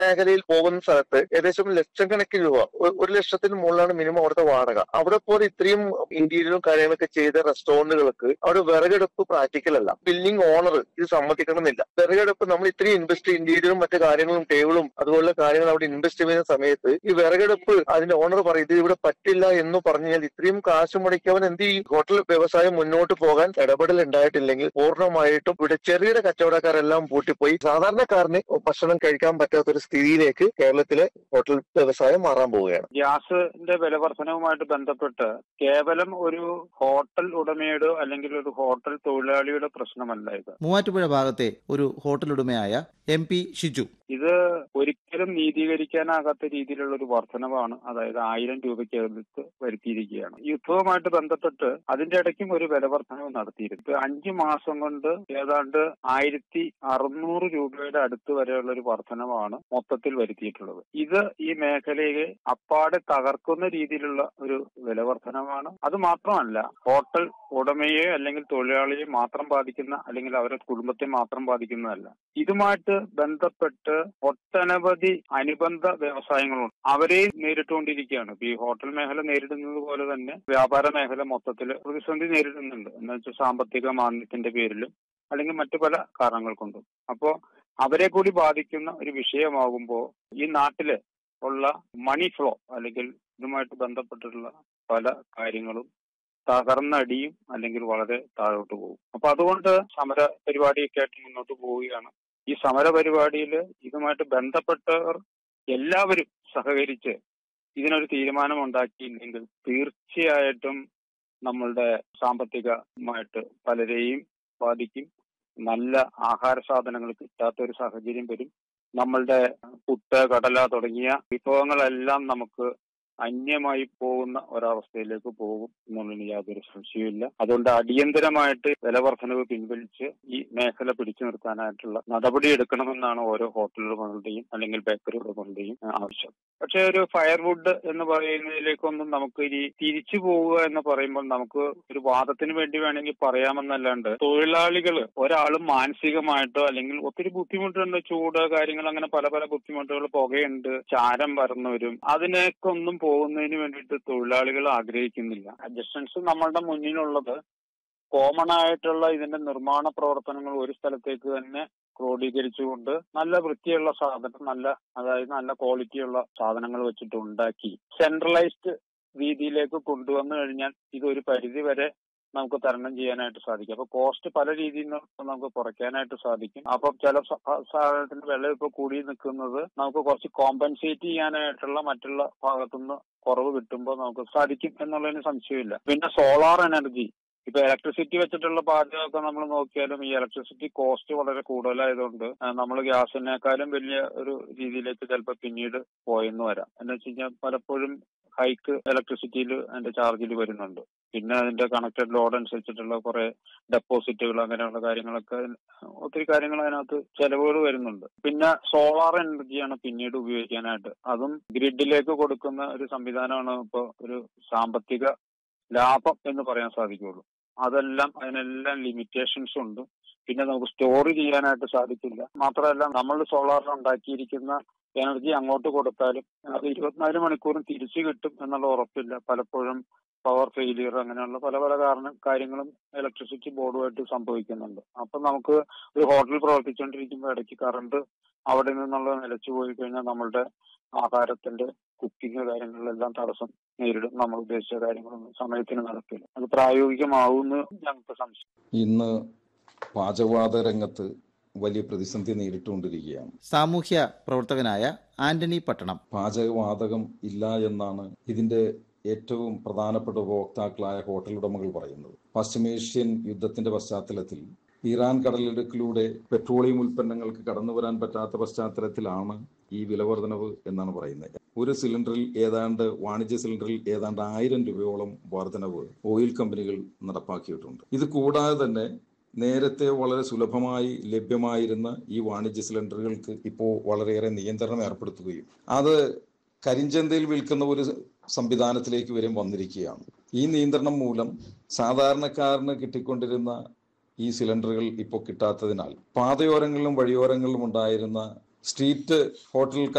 മേഖലയിൽ പോകുന്ന സ്ഥലത്ത് ഏകദേശം ലക്ഷക്കണക്കിന് രൂപ ഒ- ഒരു ലക്ഷത്തിന് മുകളിലാണ് മിനിമം അവിടുത്തെ വാടക അവിടെ പോലെ ഇത്രയും ഇന്റീരിയറും കാര്യങ്ങളൊക്കെ ചെയ്ത റെസ്റ്റോറന്റുകൾക്ക് അവിടെ വിറകെടുപ്പ് പ്രാക്ടിക്കൽ അല്ല ബിൽഡിംഗ് ഓണർ ഇത് സമ്മതിക്കണമെന്നില്ല വിറകെടുപ്പ് നമ്മൾ ഇത്രയും ഇൻവെസ്റ്റ് ഇന്റീരിയറും മറ്റു കാര്യങ്ങളും ടേബിളും അതുപോലുള്ള കാര്യങ്ങൾ അവിടെ ഇൻവെസ്റ്റ് ചെയ്യുന്ന സമയത്ത് ഈ വിറകെടുപ്പ് അതിന്റെ ഓണർ പറയും ഇത് ഇവിടെ പറ്റില്ല എന്ന് പറഞ്ഞു കഴിഞ്ഞാൽ ഇത്രയും കാശ് മുടക്കിയവൻ എന്ത് ഈ ഹോട്ടൽ വ്യവസായം മുന്നോട്ട് പോകാൻ ഇടപെടൽ ഉണ്ടായിട്ടില്ലെങ്കിൽ പൂർണ്ണമായിട്ടും ഇവിടെ ചെറുകിട കച്ചവടക്കാരെല്ലാം പൂട്ടിപ്പോയി സാധാരണക്കാരന് ഭക്ഷണം കഴിക്കാൻ പറ്റാത്ത ഒരു സ്ഥിതിയിലേക്ക് കേരളത്തിലെ ഹോട്ടൽ വ്യവസായം മാറാൻ പോവുകയാണ് ഗ്യാസിന്റെ വില വർധനവുമായിട്ട് ബന്ധപ്പെട്ട് കേവലം ഒരു ഹോട്ടൽ ഉടമയുടെ അല്ലെങ്കിൽ ഒരു ഹോട്ടൽ തൊഴിലാളിയുടെ പ്രശ്നമല്ല ഇത് മൂവാറ്റുപുഴ ഭാഗത്തെ ഒരു ഹോട്ടൽ ഉടമയായ എം പി ഷിജു ഇത് ഒരിക്കലും നീതീകരിക്കാനാകാത്ത രീതിയിലുള്ള ഒരു വർധനവാണ് അതായത് ആയിരം രൂപയ്ക്ക് അടുത്ത് വരുത്തിയിരിക്കുകയാണ് യുദ്ധവുമായിട്ട് ബന്ധപ്പെട്ട് അതിന്റെ ഇടയ്ക്കും ഒരു വില വർധനവ് നടത്തിയിരുന്നു ഇപ്പൊ അഞ്ചു മാസം കൊണ്ട് ഏതാണ്ട് ആയിരത്തി അറുന്നൂറ് രൂപയുടെ അടുത്ത് വരെയുള്ള ഒരു വർധനവാണ് മൊത്തത്തിൽ വരുത്തിയിട്ടുള്ളത് ഇത് ഈ മേഖലയെ അപ്പാടെ തകർക്കുന്ന രീതിയിലുള്ള ഒരു വില വർധനവാണ് അത് മാത്രമല്ല ഹോട്ടൽ ഉടമയെ അല്ലെങ്കിൽ തൊഴിലാളിയെ മാത്രം ബാധിക്കുന്ന അല്ലെങ്കിൽ അവരുടെ കുടുംബത്തെ മാത്രം ബാധിക്കുന്നതല്ല ഇതുമായിട്ട് ബന്ധപ്പെട്ട് ഒട്ടനവധി അനുബന്ധ വ്യവസായങ്ങളുണ്ട് അവരെയും നേരിട്ടുകൊണ്ടിരിക്കുകയാണ് ഇപ്പൊ ഈ ഹോട്ടൽ മേഖല നേരിടുന്നത് പോലെ തന്നെ വ്യാപാര മേഖല മൊത്തത്തിൽ പ്രതിസന്ധി നേരിടുന്നുണ്ട് എന്ന് വെച്ചാൽ സാമ്പത്തിക മാന്ദ്യത്തിന്റെ പേരിലും അല്ലെങ്കിൽ മറ്റു പല കാരണങ്ങൾ കൊണ്ടും അപ്പോ അവരെ കൂടി ബാധിക്കുന്ന ഒരു വിഷയമാകുമ്പോൾ ഈ നാട്ടില് ഉള്ള മണി ഫ്ലോ അല്ലെങ്കിൽ ഇതുമായിട്ട് ബന്ധപ്പെട്ടിട്ടുള്ള പല കാര്യങ്ങളും തകർന്നടിയും അല്ലെങ്കിൽ വളരെ താഴോട്ട് പോകും അപ്പൊ അതുകൊണ്ട് സമര പരിപാടിയൊക്കെ ആയിട്ട് മുന്നോട്ട് പോവുകയാണ് ഈ സമര പരിപാടിയിൽ ഇതുമായിട്ട് ബന്ധപ്പെട്ടവർ എല്ലാവരും സഹകരിച്ച് ഇതിനൊരു തീരുമാനം ഉണ്ടാക്കിയില്ലെങ്കിൽ തീർച്ചയായിട്ടും നമ്മളുടെ സാമ്പത്തികമായിട്ട് പലരെയും ബാധിക്കും നല്ല ആഹാര സാധനങ്ങൾ കിട്ടാത്ത ഒരു സാഹചര്യം വരും നമ്മളുടെ പുട്ട് കടല തുടങ്ങിയ വിഭവങ്ങളെല്ലാം നമുക്ക് അന്യമായി പോകുന്ന ഒരവസ്ഥയിലേക്ക് പോകും എന്നുള്ളതിന് യാതൊരു സംശയവുമില്ല അതുകൊണ്ട് അടിയന്തരമായിട്ട് വിലവർദ്ധനവ് പിൻവലിച്ച് ഈ മേഖല പിടിച്ചു നിർത്താനായിട്ടുള്ള നടപടി എടുക്കണമെന്നാണ് ഓരോ ഹോട്ടലുകളുടെയും അല്ലെങ്കിൽ ബേക്കറി ഉടമകളുടെയും ആവശ്യം പക്ഷേ ഒരു ഫയർവുഡ് എന്ന് പറയുന്നതിലേക്കൊന്നും നമുക്ക് ഇനി തിരിച്ചു പോവുക എന്ന് പറയുമ്പോൾ നമുക്ക് ഒരു വാദത്തിന് വേണ്ടി വേണമെങ്കിൽ പറയാമെന്നല്ലാണ്ട് തൊഴിലാളികൾ ഒരാളും മാനസികമായിട്ടോ അല്ലെങ്കിൽ ഒത്തിരി ബുദ്ധിമുട്ടുണ്ട് ചൂട് കാര്യങ്ങൾ അങ്ങനെ പല പല ബുദ്ധിമുട്ടുകൾ പുകയുണ്ട് ചാരം പരന്നു വരും അതിനൊക്കെ ഒന്നും പോകുന്നതിന് വേണ്ടിയിട്ട് തൊഴിലാളികൾ ആഗ്രഹിക്കുന്നില്ല അഡ്ജസ്റ്റൻസ് നമ്മളുടെ മുന്നിലുള്ളത് കോമൺ ആയിട്ടുള്ള ഇതിന്റെ നിർമ്മാണ പ്രവർത്തനങ്ങൾ ഒരു സ്ഥലത്തേക്ക് തന്നെ ക്രോഡീകരിച്ചുകൊണ്ട് നല്ല വൃത്തിയുള്ള സാധനം നല്ല അതായത് നല്ല ക്വാളിറ്റിയുള്ള സാധനങ്ങൾ വെച്ചിട്ട് ഉണ്ടാക്കി സെൻട്രലൈസ്ഡ് രീതിയിലേക്ക് കൊണ്ടുവന്നു കഴിഞ്ഞാൽ ഇത് ഒരു പരിധി വരെ നമുക്ക് തരണം ചെയ്യാനായിട്ട് സാധിക്കും അപ്പൊ കോസ്റ്റ് പല രീതിയിൽ നിന്ന് നമുക്ക് കുറയ്ക്കാനായിട്ട് സാധിക്കും അപ്പൊ ചില സ- സാധനത്തിന്റെ വില ഇപ്പൊ കൂടി നിൽക്കുന്നത് നമുക്ക് കുറച്ച് കോമ്പൻസേറ്റ് ചെയ്യാനായിട്ടുള്ള മറ്റുള്ള ഭാഗത്തുനിന്ന് കുറവ് കിട്ടുമ്പോൾ നമുക്ക് സാധിക്കും എന്നുള്ളതിന് സംശയമില്ല പിന്നെ സോളാർ എനർജി ഇപ്പൊ ഇലക്ട്രിസിറ്റി വെച്ചിട്ടുള്ള പാചകമൊക്കെ നമ്മൾ നോക്കിയാലും ഈ ഇലക്ട്രിസിറ്റി കോസ്റ്റ് വളരെ കൂടുതലായതുകൊണ്ട് നമ്മൾ ഗ്യാസിനേക്കാളും വലിയ ഒരു രീതിയിലേക്ക് ചിലപ്പോൾ പിന്നീട് പോയെന്ന് വരാം എന്ന് വെച്ച് കഴിഞ്ഞാൽ പലപ്പോഴും ഹൈക്ക് ഇലക്ട്രിസിറ്റിയിൽ അതിന്റെ ചാർജിൽ വരുന്നുണ്ട് പിന്നെ അതിന്റെ കണക്റ്റഡ് ലോഡ് അനുസരിച്ചിട്ടുള്ള കുറെ ഡെപ്പോസിറ്റുകൾ അങ്ങനെയുള്ള കാര്യങ്ങളൊക്കെ ഒത്തിരി കാര്യങ്ങൾ അതിനകത്ത് ചെലവുകൾ വരുന്നുണ്ട് പിന്നെ സോളാർ എനർജിയാണ് പിന്നീട് ഉപയോഗിക്കാനായിട്ട് അതും ഗ്രിഡിലേക്ക് കൊടുക്കുന്ന ഒരു സംവിധാനമാണ് ഇപ്പോൾ ഒരു സാമ്പത്തിക ലാഭം എന്ന് പറയാൻ സാധിക്കുള്ളൂ അതെല്ലാം അതിനെല്ലാം ലിമിറ്റേഷൻസ് ഉണ്ട് പിന്നെ നമുക്ക് സ്റ്റോർ ചെയ്യാനായിട്ട് സാധിക്കില്ല മാത്രമല്ല നമ്മൾ സോളാറിൽ ഉണ്ടാക്കിയിരിക്കുന്ന എനർജി അങ്ങോട്ട് കൊടുത്താലും അത് ഇരുപത്തിനാല് മണിക്കൂറും തിരിച്ചു കിട്ടും എന്നുള്ള ഉറപ്പില്ല പലപ്പോഴും പവർ ഫെയിലിയർ അങ്ങനെയുള്ള പല പല കാരണ കാര്യങ്ങളും ഇലക്ട്രിസിറ്റി ബോർഡുമായിട്ട് സംഭവിക്കുന്നുണ്ട് അപ്പൊ നമുക്ക് ഒരു ഹോട്ടൽ പ്രവർത്തിച്ചുകൊണ്ടിരിക്കുമ്പോൾ ഇടയ്ക്ക് കറണ്ട് അവിടെ നിന്നുള്ള നിലച്ചു പോയി കഴിഞ്ഞാൽ നമ്മളുടെ ആഹാരത്തിന്റെ കുക്കിംഗ് കാര്യങ്ങളിലെല്ലാം തടസ്സം നേരിടും നമ്മൾ ഉദ്ദേശിച്ച കാര്യങ്ങളൊന്നും സമയത്തിന് നടക്കില്ല അത് പ്രായോഗികമാവുമെന്ന് ഞങ്ങൾക്ക് സംശയം ഇന്ന് പാചകവാത രംഗത്ത് വലിയ പ്രതിസന്ധി നേരിട്ടുകൊണ്ടിരിക്കുകയാണ് സാമൂഹ്യ പ്രവർത്തകനായ ആന്റണി പട്ടണം പാചകവാതകം ഇല്ല എന്നാണ് ഇതിന്റെ ഏറ്റവും പ്രധാനപ്പെട്ട ഉപഭോക്താക്കളായ ഹോട്ടൽ ഉടമകൾ പറയുന്നത് പശ്ചിമേഷ്യൻ യുദ്ധത്തിന്റെ പശ്ചാത്തലത്തിൽ ഇറാൻ കടലിടുക്കിലൂടെ പെട്രോളിയം ഉൽപ്പന്നങ്ങൾക്ക് കടന്നു വരാൻ പറ്റാത്ത പശ്ചാത്തലത്തിലാണ് ഈ വിലവർധനവ് എന്നാണ് പറയുന്നത് ഒരു സിലിണ്ടറിൽ ഏതാണ്ട് വാണിജ്യ സിലിണ്ടറിൽ ഏതാണ്ട് ആയിരം രൂപയോളം വർധനവ് ഓയിൽ കമ്പനികൾ നടപ്പാക്കിയിട്ടുണ്ട് ഇത് കൂടാതെ തന്നെ നേരത്തെ വളരെ സുലഭമായി ലഭ്യമായിരുന്ന ഈ വാണിജ്യ സിലിണ്ടറുകൾക്ക് ഇപ്പോൾ വളരെയേറെ നിയന്ത്രണം ഏർപ്പെടുത്തുകയും അത് കരിഞ്ചന്തയിൽ വിൽക്കുന്ന ഒരു സംവിധാനത്തിലേക്ക് വരെ വന്നിരിക്കുകയാണ് ഈ നിയന്ത്രണം മൂലം സാധാരണക്കാരന് കിട്ടിക്കൊണ്ടിരുന്ന ഈ സിലിണ്ടറുകൾ ഇപ്പോൾ കിട്ടാത്തതിനാൽ പാതയോരങ്ങളിലും വഴിയോരങ്ങളിലും ഉണ്ടായിരുന്ന സ്ട്രീറ്റ് ഹോട്ടൽ